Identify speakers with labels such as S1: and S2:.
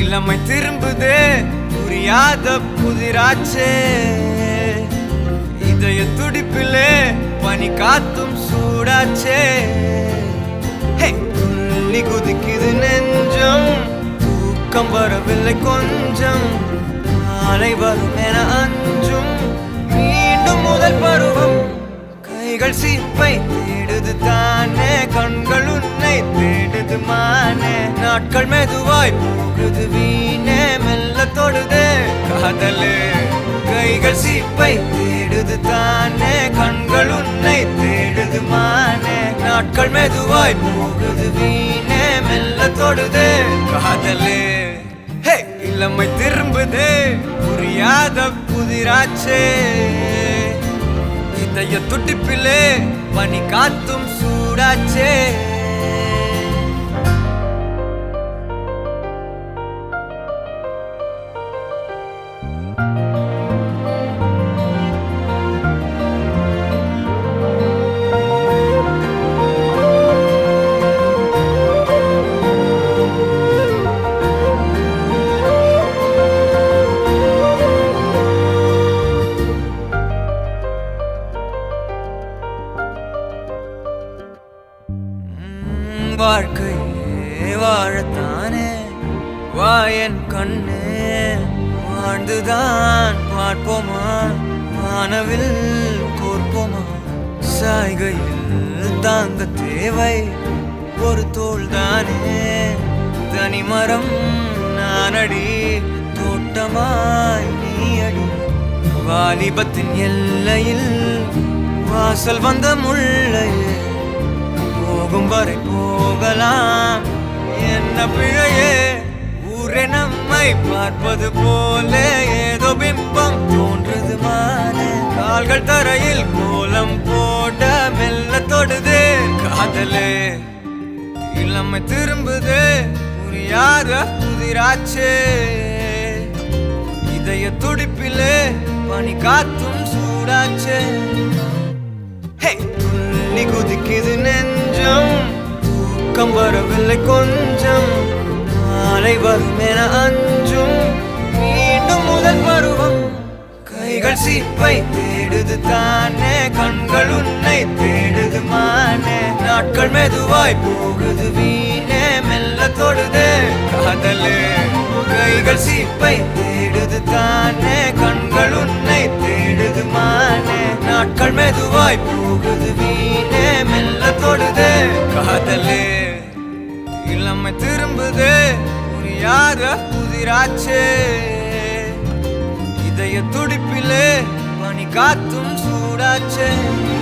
S1: இளமை திரும்புதே புரியாத புதிராச்சே இதய துடிப்பிலே பனி காத்தும் சூடாச்சே ஹே, துள்ளி குதிக்குது நெஞ்சம் தூக்கம் வரவில்லை கொஞ்சம் நாளை வரும் என அஞ்சும் மீண்டும் முதல் பருவம் கைகள் சீப்பை தேடுது தானே கண்கள் உன்னை தேடுது மானே நாட்கள் மெதுவாய் போகுது வீணே மெல்ல தொடுதே காதலே கைகள் சீப்பை தேடுது தானே கண்கள் உன்னை தேடுது மானே நாட்கள் மெதுவாய் போகுது வீணே மெல்ல தொடுதே காதலே ஹே இளமை திரும்புதே புரியாத புதிராச்சே இதய துடிப்பிலே பனி காத்தும் சூடாச்சே உம், வாழ்க்கையே வாழத்தானே வா என் கண்ணே வாழ்ந்துதான் பார்ப்போமா வானவில் கோர்ப்போமா சாய்கையில் தாங்க தேவை ஒரு தோள் தானே தனிமரம் நானடி தோட்டமாய் நீ அடி வாலிபத்தின் எல்லையில் வாசல் வந்த முள்ளையே போகும் வரை போகலாம் என்ன பிழையே ஊரே நம்மை பார்ப்பது போல ஏதோ பிம்பம் தோன்றுது மானே கால்கள் தரையில் கோலம் போட மெல்ல தொடுதே காதலே இளமை திரும்புதே புரியாத புதிராச்சே இதய துடிப்பிலே பனி காத்தும் சூடாச்சே ஹே, துள்ளி குதிக்குது நெஞ்சம் தூக்கம் வரவில்லை கொஞ்சம் நாளை வரும் என அஞ்சும் மீண்டும் முதல் பருவம் கைகள் சீப்பை தேடுது தானே கண்கள் உன்னை தேடுது மானே நாட்கள் மெதுவாய் போகுது வீணே மெல்ல தொடுதே காதலே கைகள் சீப்பை தேடுது தானே கண்கள் உன்னை தேடுது மானே நாட்கள் மெதுவாய் போகுது வீணே மெல்ல தொடுதே காதலே இளமை திரும்புதே புரியாத புதிராச்சே இதய துடிப்பிலே பனி காத்தும் சூடாச்சே